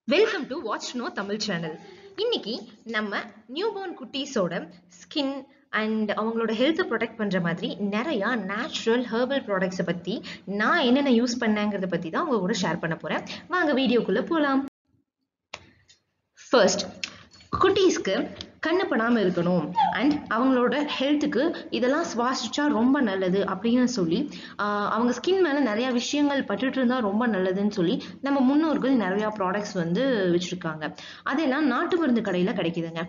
welcome to watch no Tamil channel இன்னைக்கு நம்ம newborn குட்டீஸோட skin and அவங்களோட ஹெல்த்தை ப்ரொடெக்ட் பண்ணுற மாதிரி நிறையா நேச்சுரல் ஹெர்பல் ப்ராடக்ட்ஸை பற்றி நான் என்னென்ன யூஸ் பண்ணேங்கிறத பற்றி தான் உங்க கூட ஷேர் பண்ண போகிறேன் வாங்க வீடியோக்குள்ளே போகலாம் ஃபர்ஸ்ட் குட்டீஸ்க்கு கண்ணு படாமல் இருக்கணும் அண்ட் அவங்களோட ஹெல்த்துக்கு இதெல்லாம் சுவாசிச்சா ரொம்ப நல்லது அப்படின்னு சொல்லி ஆஹ் அவங்க ஸ்கின் மேலே நிறைய விஷயங்கள் பட்டுட்டு இருந்தா ரொம்ப நல்லதுன்னு சொல்லி நம்ம முன்னோர்கள் நிறைய ப்ராடக்ட்ஸ் வந்து வச்சிருக்காங்க அதெல்லாம் நாட்டு மருந்து கடையில் கிடைக்குதுங்க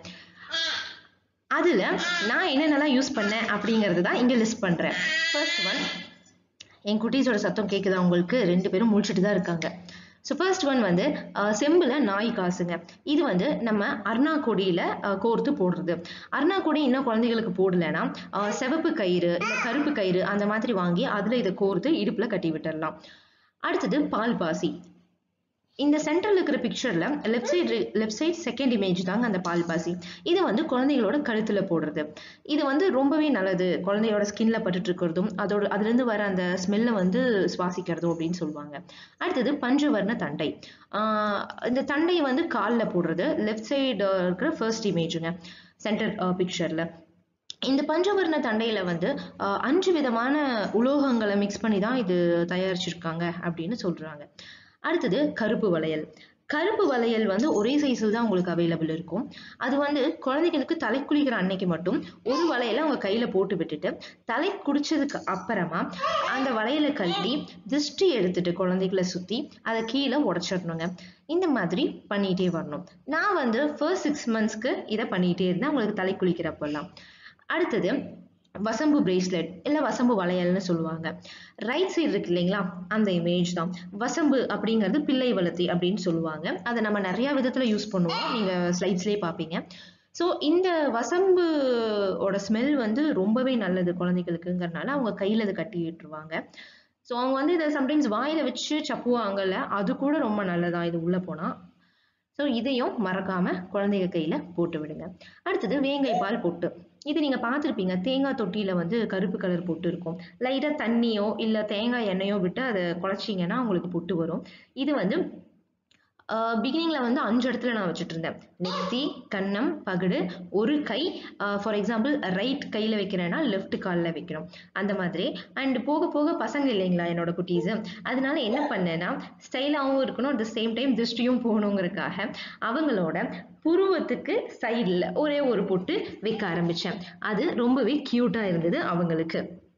அதில் நான் என்னென்னலாம் யூஸ் பண்ணேன் அப்படிங்கிறது தான் இங்கே லிஸ்ட் பண்ணுறேன் ஃபர்ஸ்ட் ஒன் என் குட்டீஸோட சத்தம் கேட்குதா உங்களுக்கு ரெண்டு பேரும் முழிச்சிட்டு தான் இருக்காங்க ஸோ ஃபர்ஸ்ட் ஒன் வந்து அஹ், செம்புல நாய் காசுங்க இது வந்து நம்ம அருணா கொடியில அஹ், கோர்த்து போடுறது அருணா கொடி இன்னும் குழந்தைகளுக்கு போடலைன்னா அஹ், சிவப்பு கயிறு இல்லை கருப்பு கயிறு அந்த மாதிரி வாங்கி அதில் இதை கோர்த்து இடுப்புல கட்டி விட்டுறலாம் அடுத்தது பால் பாசி இந்த சென்டர்ல இருக்கிற பிக்சர்ல left side left side second image தாங்க அந்த பால் பாசி இது வந்து குழந்தைகளோட கழுத்துல போடுறது இது வந்து ரொம்பவே நல்லது குழந்தையோட ஸ்கின்ல பட்டுட்டு இருக்கிறதும் அதோட அதுல இருந்து வர அந்த ஸ்மெல்லை வந்து சுவாசிக்கிறதும் அப்படின்னு சொல்லுவாங்க அடுத்தது பஞ்சவர்ண தண்டை ஆஹ் இந்த தண்டை வந்து காலில் போடுறது லெஃப்ட் சைடு இருக்கிற ஃபர்ஸ்ட் இமேஜுங்க சென்டர் பிக்சர்ல இந்த பஞ்சவர்ண தண்டையில வந்து ஆஹ் அஞ்சு விதமான உலோகங்களை மிக்ஸ் பண்ணி தான் இது தயாரிச்சிருக்காங்க அப்படின்னு சொல்றாங்க அடுத்தது கருப்பு வளையல் கருப்பு வளையல் வந்து ஒரே சைஸில் தான் உங்களுக்கு அவைலபிள் இருக்கும் அது வந்து குழந்தைகளுக்கு தலை குளிக்கிற அன்னைக்கு மட்டும் ஒரு வளையலை அவங்க கையில போட்டு விட்டுட்டு தலை குடிச்சதுக்கு அப்புறமா அந்த வளையலை கழட்டி திருஷ்டி எடுத்துட்டு குழந்தைகளை சுத்தி அதை கீழே உடச்சிடணுங்க இந்த மாதிரி பண்ணிட்டே வரணும் நான் வந்து ஃபர்ஸ்ட் சிக்ஸ் மந்த்ஸ்க்கு இதை பண்ணிட்டே இருந்தேன் உங்களுக்கு தலை குளிக்கிறப்பெல்லாம் அடுத்தது வசம்பு பிரேஸ்லெட் இல்லை வசம்பு வளையல்னு சொல்லுவாங்க ரைட் சைடு இருக்கு இல்லைங்களா அந்த இமேஜ் தான் வசம்பு அப்படிங்கிறது பிள்ளை வளர்த்தி அப்படின்னு சொல்லுவாங்க அதை நம்ம நிறைய விதத்துல யூஸ் பண்ணுவோம் நீங்க ஸ்லைட்ஸ்லேயே பார்ப்பீங்க ஸோ இந்த வசம்புவோட ஸ்மெல் வந்து ரொம்பவே நல்லது குழந்தைகளுக்குங்கிறனால அவங்க கையில் அதை கட்டி விட்டுருவாங்க ஸோ அவங்க வந்து இதை சம்டைம்ஸ் வாயில வச்சு சப்புவாங்கல்ல அது கூட ரொம்ப நல்லதா இது உள்ள போனா ஸோ இதையும் மறக்காம குழந்தைங்க கையில போட்டு விடுங்க அடுத்தது வேங்கை பால் பொட்டு இது நீங்க பார்த்துருப்பீங்க தேங்காய் தொட்டியில வந்து கருப்பு கலர் பொட்டு இருக்கும் லைட்டா தண்ணியோ இல்ல தேங்காய் எண்ணெயோ விட்டு அதை குழச்சிங்கன்னா உங்களுக்கு பொட்டு வரும் இது வந்து பிகினிங்ல வந்து அஞ்சு இடத்துல நான் வச்சுட்டு இருந்தேன் நெத்தி கன்னம் பகடு ஒரு கை ஃபார் எக்ஸாம்பிள் ரைட் கையில வைக்கிறேன்னா லெஃப்ட் காலில் வைக்கணும் அந்த மாதிரி அண்ட் போக போக பசங்க இல்லைங்களா என்னோட குட்டீஸ் அதனால என்ன பண்ணேன்னா ஸ்டைலாகவும் இருக்கணும் அட் த சேம் டைம் திருஷ்டியும் போகணுங்கிறதுக்காக அவங்களோட புருவத்துக்கு சைடில் ஒரே ஒரு பொட்டு வைக்க ஆரம்பிச்சேன் அது ரொம்பவே க்யூட்டா இருந்தது அவங்களுக்கு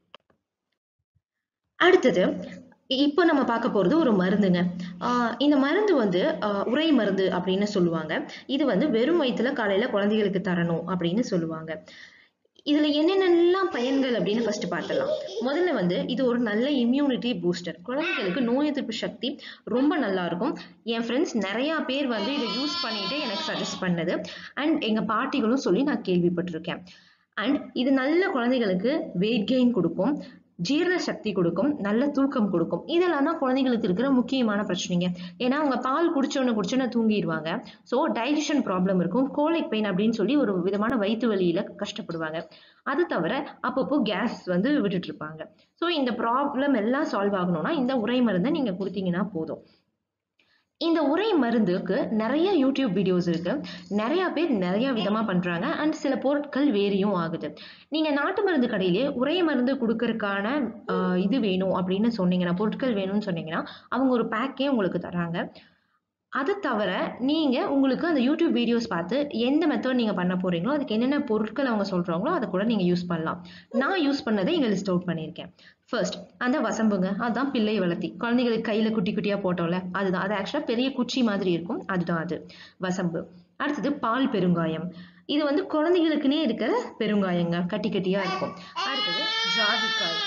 அடுத்தது இப்போ நம்ம பார்க்க போறது ஒரு மருந்துங்க ஆஹ் இந்த மருந்து வந்து ஆஹ் உரை மருந்து அப்படின்னு சொல்லுவாங்க இது வந்து வெறும் வயிற்றுல காலையில குழந்தைகளுக்கு தரணும் அப்படின்னு சொல்லுவாங்க இதுல என்னென்னலாம் பயன்கள் அப்படின்னு ஃபர்ஸ்ட் பார்த்துடலாம் முதல்ல வந்து இது ஒரு நல்ல இம்யூனிட்டி பூஸ்டர் குழந்தைகளுக்கு நோய் எதிர்ப்பு சக்தி ரொம்ப நல்லா இருக்கும் என் ஃப்ரெண்ட்ஸ் நிறைய பேர் வந்து இதை யூஸ் பண்ணிட்டு எனக்கு சஜஸ்ட் பண்ணது அண்ட் எங்க பாட்டிகளும் சொல்லி நான் கேள்விப்பட்டிருக்கேன் அண்ட் இது நல்ல குழந்தைகளுக்கு வெயிட் கெயின் கொடுக்கும் ஜீரண சக்தி கொடுக்கும் நல்ல தூக்கம் கொடுக்கும் இதெல்லாம் தான் குழந்தைகளுக்கு இருக்கிற முக்கியமான பிரச்சனைங்க ஏன்னா அவங்க பால் குடிச்சோன்னு குடிச்சோன்னு தூங்கிடுவாங்க ஸோ டைஜஷன் ப்ராப்ளம் இருக்கும் கோலிக் பெயின் அப்படின்னு சொல்லி ஒரு விதமான வயிற்று வலியில கஷ்டப்படுவாங்க அது தவிர அப்பப்போ கேஸ் வந்து விட்டுட்டு இருப்பாங்க ஸோ இந்த ப்ராப்ளம் எல்லாம் சால்வ் ஆகணும்னா இந்த உரை மருந்தை நீங்க கொடுத்தீங்கன்னா போதும் இந்த உரை மருந்துக்கு நிறைய யூடியூப் வீடியோஸ் இருக்கு நிறைய பேர் நிறைய விதமா பண்றாங்க அண்ட் சில பொருட்கள் வேரியும் ஆகுது நீங்க நாட்டு மருந்து கடையிலே உரை மருந்து கொடுக்கறதுக்கான ஆஹ், இது வேணும் அப்படின்னு சொன்னீங்கன்னா பொருட்கள் வேணும்னு சொன்னீங்கன்னா அவங்க ஒரு பேக்கே உங்களுக்கு தராங்க அது தவிர நீங்க உங்களுக்கு அந்த யூடியூப் வீடியோஸ் பார்த்து எந்த மெத்தட் நீங்க பண்ண போறீங்களோ அதுக்கு என்னென்ன பொருட்கள் அவங்க சொல்றாங்களோ அதை கூட நீங்க யூஸ் பண்ணலாம் நான் யூஸ் பண்ணதை இங்க லிஸ்ட் அவுட் பண்ணியிருக்கேன் ஃபர்ஸ்ட் அந்த வசம்புங்க அதுதான் பிள்ளை வளர்த்தி குழந்தைகளுக்கு கையில குட்டி குட்டியா போட்டோம்ல அதுதான் அது ஆக்சுவலா பெரிய குச்சி மாதிரி இருக்கும் அதுதான் அது வசம்பு அடுத்தது பால் பெருங்காயம் இது வந்து குழந்தைகளுக்குனே இருக்கிற பெருங்காயங்க கட்டி கட்டியா இருக்கும் அடுத்தது ஜாதிக்காய்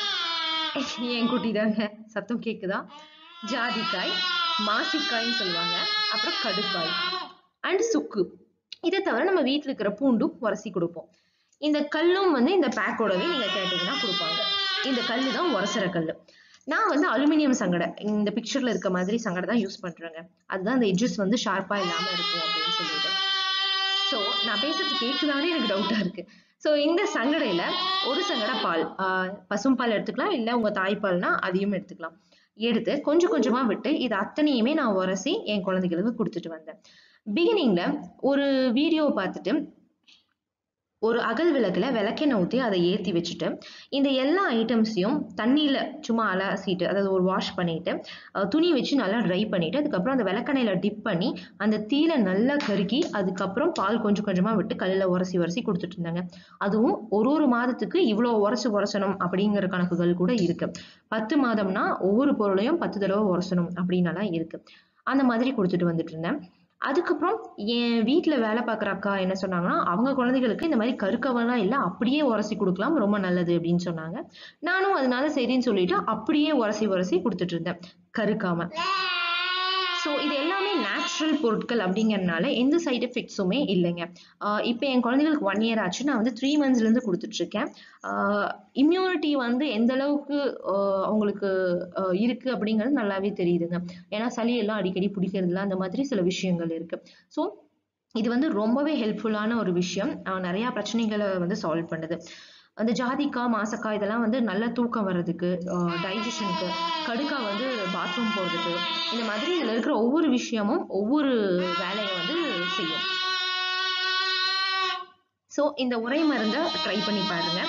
என் குட்டி தாங்க சத்தம் கேக்குதா ஜாதிக்காய் மாசிக்காய்ன்னு சொல்லுவாங்க அப்புறம் கடுக்காய் அண்ட் சுக்கு இதை தவிர நம்ம வீட்டில் இருக்கிற பூண்டும் உரசி கொடுப்போம் இந்த கல்லும் வந்து இந்த பேக்கோடவே நீங்க கேட்டீங்கன்னா கொடுப்பாங்க இந்த கல்லு தான் உரசுற கல்லு நான் வந்து அலுமினியம் சங்கடை இந்த பிக்சர்ல இருக்க மாதிரி சங்கடை தான் யூஸ் பண்றேங்க அதுதான் அந்த எட்ஜஸ் வந்து ஷார்ப்பா இல்லாம இருக்கும் அப்படின்னு சொல்லிட்டு ஸோ நான் பேசுறது கேட்குதானே எனக்கு டவுட்டா இருக்கு ஸோ இந்த சங்கடையில ஒரு சங்கடை பால் ஆஹ் பசும்பால் எடுத்துக்கலாம் இல்லை உங்க தாய்ப்பால்னா அதையும் எடுத்துக்கலாம் எடுத்து கொஞ்சம் கொஞ்சமா விட்டு இது அத்தனையுமே நான் உரசி என் குழந்தைகளுக்கு கொடுத்துட்டு வந்தேன் பிகினிங்ல ஒரு வீடியோ பார்த்துட்டு ஒரு அகல் விளக்குல விளக்கெண்ணெய் ஊற்றி அதை ஏற்றி வச்சுட்டு இந்த எல்லா ஐட்டம்ஸையும் தண்ணியில் சும்மா அலசிட்டு அதாவது ஒரு வாஷ் பண்ணிட்டு அஹ் துணி வச்சு நல்லா ட்ரை பண்ணிட்டு அதுக்கப்புறம் அந்த விளக்கெண்ணெயில் டிப் பண்ணி அந்த தீயில நல்லா கருக்கி அதுக்கப்புறம் பால் கொஞ்சம் கொஞ்சமாக விட்டு கல்லில் உரசி உரசி கொடுத்துட்டு இருந்தாங்க அதுவும் ஒரு ஒரு மாதத்துக்கு இவ்வளோ உரசு உரசணும் அப்படிங்கிற கணக்குகள் கூட இருக்கு பத்து மாதம்னா ஒவ்வொரு பொருளையும் பத்து தடவை உரசணும் அப்படின்னலாம் இருக்கு அந்த மாதிரி கொடுத்துட்டு வந்துட்டு இருந்தேன் அதுக்கப்புறம் என் வீட்டில் வேலை பார்க்குற அக்கா என்ன சொன்னாங்கன்னா அவங்க குழந்தைகளுக்கு இந்த மாதிரி கருக்கவெல்லாம் இல்லை அப்படியே உரசி கொடுக்கலாம் ரொம்ப நல்லது அப்படின்னு சொன்னாங்க நானும் அதனால சரின்னு சொல்லிட்டு அப்படியே உரசி உரசி கொடுத்துட்டு இருந்தேன் கருக்காம ஸோ இது எல்லாமே நேச்சுரல் பொருட்கள் அப்படிங்கறதுனால எந்த சைடு எஃபெக்ட்ஸுமே இல்லைங்க இப்போ என் குழந்தைகளுக்கு ஒன் இயர் ஆச்சு நான் வந்து த்ரீ மந்த்ஸ்லேருந்து கொடுத்துட்ருக்கேன் இம்யூனிட்டி வந்து எந்த அளவுக்கு ஆஹ் அவங்களுக்கு ஆஹ் இருக்கு அப்படிங்கிறது நல்லாவே தெரியுதுங்க ஏன்னா சளி எல்லாம் அடிக்கடி பிடிக்கிறதுல அந்த மாதிரி சில விஷயங்கள் இருக்கு ஸோ இது வந்து ரொம்பவே ஹெல்ப்ஃபுல்லான ஒரு விஷயம் ஆஹ் நிறைய பிரச்சனைகளை வந்து சால்வ் பண்ணுது அந்த ஜாதிக்காய் மாசக்காய் இதெல்லாம் வந்து நல்ல தூக்கம் வர்றதுக்கு டைஜஷனுக்கு கடுக்காய் வந்து பாத்ரூம் போகிறதுக்கு இந்த மாதிரி இதில் இருக்கிற ஒவ்வொரு விஷயமும் ஒவ்வொரு வேலையை வந்து செய்யும் ஸோ இந்த உரை மருந்தை ட்ரை பண்ணி பாருங்க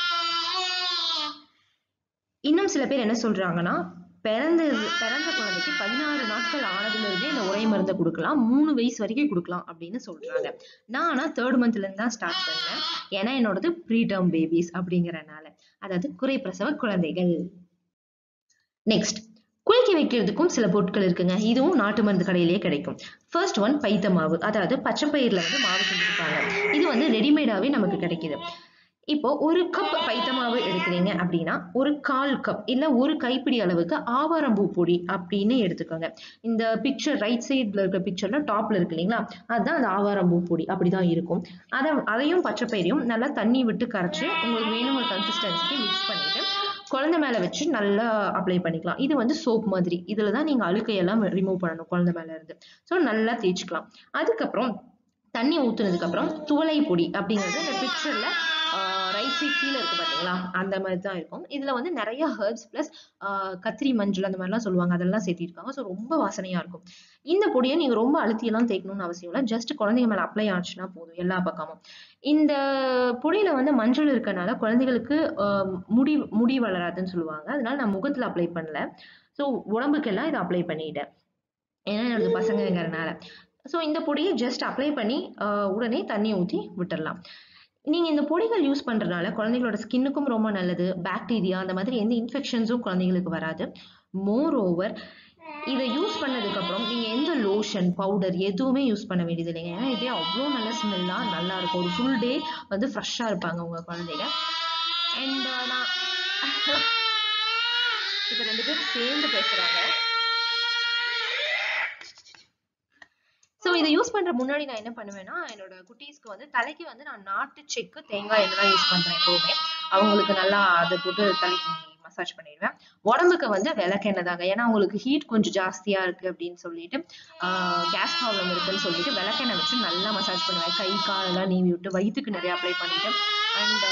இன்னும் சில பேர் என்ன சொல்றாங்கன்னா பிறந்த பிறந்த குழந்தைக்கு பதினாறு நாட்கள் ஆனதுல இருந்தே இந்த உரை மருந்தை கொடுக்கலாம் மூணு வயசு வரைக்கும் கொடுக்கலாம் அப்படின்னு சொல்றாங்க நான் ஆனா தேர்ட் மந்த்ல இருந்து தான் ஸ்டார்ட் பண்ணேன் ஏன்னா என்னோடது ப்ரீ டேர்ம் பேபிஸ் அப்படிங்கறனால அதாவது குறை பிரசவ குழந்தைகள் நெக்ஸ்ட் குளிக்க வைக்கிறதுக்கும் சில பொருட்கள் இருக்குங்க இதுவும் நாட்டு மருந்து கடையிலேயே கிடைக்கும் ஃபர்ஸ்ட் ஒன் பைத்த மாவு அதாவது பச்சை பயிர்ல வந்து மாவு செஞ்சுருப்பாங்க இது வந்து ரெடிமேடாவே நமக்கு கிடைக்குது இப்போ ஒரு கப் பைத்த மாவு எடுக்கிறீங்க அப்படின்னா ஒரு கால் கப் இல்ல ஒரு கைப்பிடி அளவுக்கு ஆவாரம்பூ பொடி அப்படின்னு எடுத்துக்கோங்க இந்த பிக்சர் ரைட் சைடுல இருக்க பிக்சர்ல டாப்ல இருக்கு இல்லைங்களா அதுதான் அந்த ஆவாரம்பூ பொடி அப்படிதான் இருக்கும் அதை அதையும் பச்சை பயிரையும் நல்லா தண்ணி விட்டு கரைச்சு உங்களுக்கு வேணுங்கிற கன்சிஸ்டன்சிக்கு மிக்ஸ் பண்ணிட்டு குழந்தை மேல வச்சு நல்லா அப்ளை பண்ணிக்கலாம் இது வந்து சோப் மாதிரி இதுல தான் நீங்க அழுக்கையெல்லாம் ரிமூவ் பண்ணணும் குழந்தை மேல இருந்து ஸோ நல்லா தேய்ச்சிக்கலாம் அதுக்கப்புறம் தண்ணி ஊத்துனதுக்கு அப்புறம் துவளை பொடி அப்படிங்கிறது இந்த பிக்சர்ல ரைட் சைட் கீழே இருக்கு பாத்தீங்களா அந்த மாதிரி தான் இருக்கும் இதுல வந்து நிறைய ஹெர்ப்ஸ் பிளஸ் கத்திரி மஞ்சள் அந்த மாதிரிலாம் சொல்லுவாங்க அதெல்லாம் சேர்த்திருக்காங்க ஸோ ரொம்ப வாசனையா இருக்கும் இந்த பொடியை நீங்க ரொம்ப அழுத்தியெல்லாம் தேய்க்கணும்னு அவசியம் இல்லை ஜஸ்ட் குழந்தைங்க மேல அப்ளை ஆச்சுன்னா போதும் எல்லா பக்கமும் இந்த பொடியில வந்து மஞ்சள் இருக்கனால குழந்தைகளுக்கு ஆஹ் முடி முடி வளராதுன்னு சொல்லுவாங்க அதனால நான் முகத்துல அப்ளை பண்ணல ஸோ உடம்புக்கெல்லாம் இதை அப்ளை பண்ணிட்டேன் ஏன்னா என்னோட பசங்கங்கிறனால ஸோ இந்த பொடியை ஜஸ்ட் அப்ளை பண்ணி ஆஹ் உடனே தண்ணி ஊற்றி விட்டுடலாம் நீங்க இந்த பொடிகள் யூஸ் பண்றதுனால குழந்தைகளோட ஸ்கின்னுக்கும் ரொம்ப நல்லது பாக்டீரியா அந்த மாதிரி எந்த இன்ஃபெக்ஷன்ஸும் குழந்தைங்களுக்கு வராது மோர் ஓவர் இதை யூஸ் பண்ணதுக்கு அப்புறம் நீங்க எந்த லோஷன் பவுடர் எதுவுமே யூஸ் பண்ண வேண்டியது இல்லைங்க ஏன்னா இதே அவ்வளோ நல்ல ஸ்மெல்லா நல்லா இருக்கும் ஒரு ஃபுல் டே வந்து ஃப்ரெஷ்ஷா இருப்பாங்க உங்க குழந்தைங்க அண்ட் நான் இப்ப ரெண்டு பேரும் சேர்ந்து பேசுறாங்க ஸோ இதை யூஸ் பண்ற முன்னாடி நான் என்ன பண்ணுவேன்னா என்னோட குட்டீஸ்க்கு வந்து தலைக்கு வந்து நான் நாட்டு செக்கு தேங்காய் எண்ணெய் தான் யூஸ் பண்றேன் எப்பவுமே அவங்களுக்கு நல்லா அதை போட்டு தலைக்கு மசாஜ் பண்ணிடுவேன் உடம்புக்கு வந்து விளக்கெண்ணெய் தாங்க ஏன்னா அவங்களுக்கு ஹீட் கொஞ்சம் ஜாஸ்தியா இருக்கு அப்படின்னு சொல்லிட்டு கேஸ் ப்ராப்ளம் இருக்குன்னு சொல்லிட்டு விளக்கெண்ணெய் வச்சு நல்லா மசாஜ் பண்ணுவேன் கை காலெல்லாம் நீவி விட்டு வயிற்றுக்கு நிறைய அப்ளை பண்ணிட்டு அண்ட்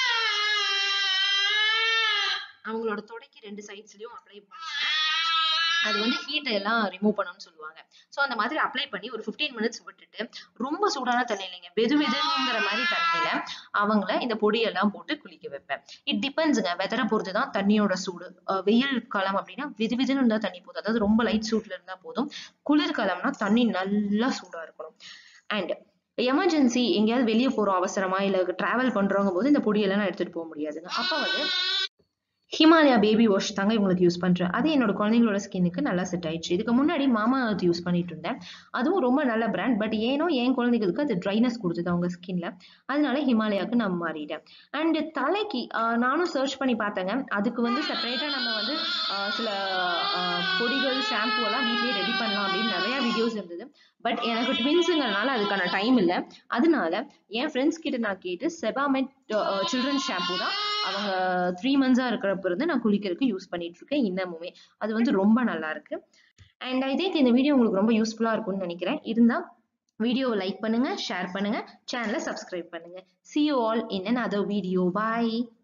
அவங்களோட தொடைக்கு ரெண்டு சைட்ஸ்லயும் அப்ளை பண்ணுவேன் அது வந்து ஹீட்டை எல்லாம் ரிமூவ் பண்ணணும்னு சொல்லுவாங்க ஸோ அந்த மாதிரி அப்ளை பண்ணி ஒரு ஃபிஃப்டீன் மினிட்ஸ் விட்டுட்டு ரொம்ப சூடான தண்ணி இல்லைங்க வெது வெதுங்கிற மாதிரி தண்ணியில அவங்கள இந்த பொடியெல்லாம் போட்டு குளிக்க வைப்பேன் இட் டிபெண்ட்ஸுங்க வெதரை பொறுத்து தான் தண்ணியோட சூடு அஹ் வெயில் காலம் அப்படின்னா வெது வெதுன்னு இருந்தா தண்ணி போதும் அதாவது ரொம்ப லைட் சூட்ல இருந்தா போதும் குளிர்காலம்னா தண்ணி நல்லா சூடா இருக்கணும் அண்ட் எமர்ஜென்சி எங்கேயாவது வெளியே போறோம் அவசரமா இல்ல டிராவல் பண்றவங்க போது இந்த பொடியெல்லாம் நான் எடுத்துட்டு போக முடியாதுங்க அப்ப வந்து ஹிமாலயா பேபி வாஷ் தாங்க இவங்களுக்கு யூஸ் பண்றேன் அது என்னோட குழந்தைங்களோட ஸ்கின்னுக்கு நல்லா செட் ஆயிடுச்சு இதுக்கு முன்னாடி மாமா அது யூஸ் பண்ணிட்டு இருந்தேன் அதுவும் ரொம்ப நல்ல பிராண்ட் பட் ஏனோ என் குழந்தைகளுக்கு அது ட்ரைனஸ் கொடுத்தது அவங்க ஸ்கின்ல அதனால ஹிமாலயாவுக்கு நான் மாறிட்டேன் அண்ட் தலைக்கு ஆஹ் நானும் சர்ச் பண்ணி பார்த்தேங்க அதுக்கு வந்து செப்பரேட்டா நம்ம வந்து ஆஹ் சில ஆஹ் பொடிகள் ஷாம்பு எல்லாம் வீட்லயே ரெடி பண்ணலாம் அப்படின்னு நிறைய வீடியோஸ் இருந்தது பட் எனக்கு ட்வின்ஸுங்கிறனால அதுக்கான டைம் இல்லை அதனால என் ஃப்ரெண்ட்ஸ் கிட்ட நான் கேட்டு செபாமெட் சில்ட்ரன் ஷாம்பு தான் அவங்க த்ரீ மந்த்ஸா இருக்கிறப்ப இருந்து நான் குளிக்கிறதுக்கு யூஸ் பண்ணிட்டு இருக்கேன் இன்னமுமே அது வந்து ரொம்ப நல்லா இருக்கு அண்ட் ஐ திங்க் இந்த வீடியோ உங்களுக்கு ரொம்ப யூஸ்ஃபுல்லா இருக்கும்னு நினைக்கிறேன் இருந்தா வீடியோவை லைக் பண்ணுங்க ஷேர் பண்ணுங்க சேனலை சப்ஸ்கிரைப் பண்ணுங்க see you all in another video bye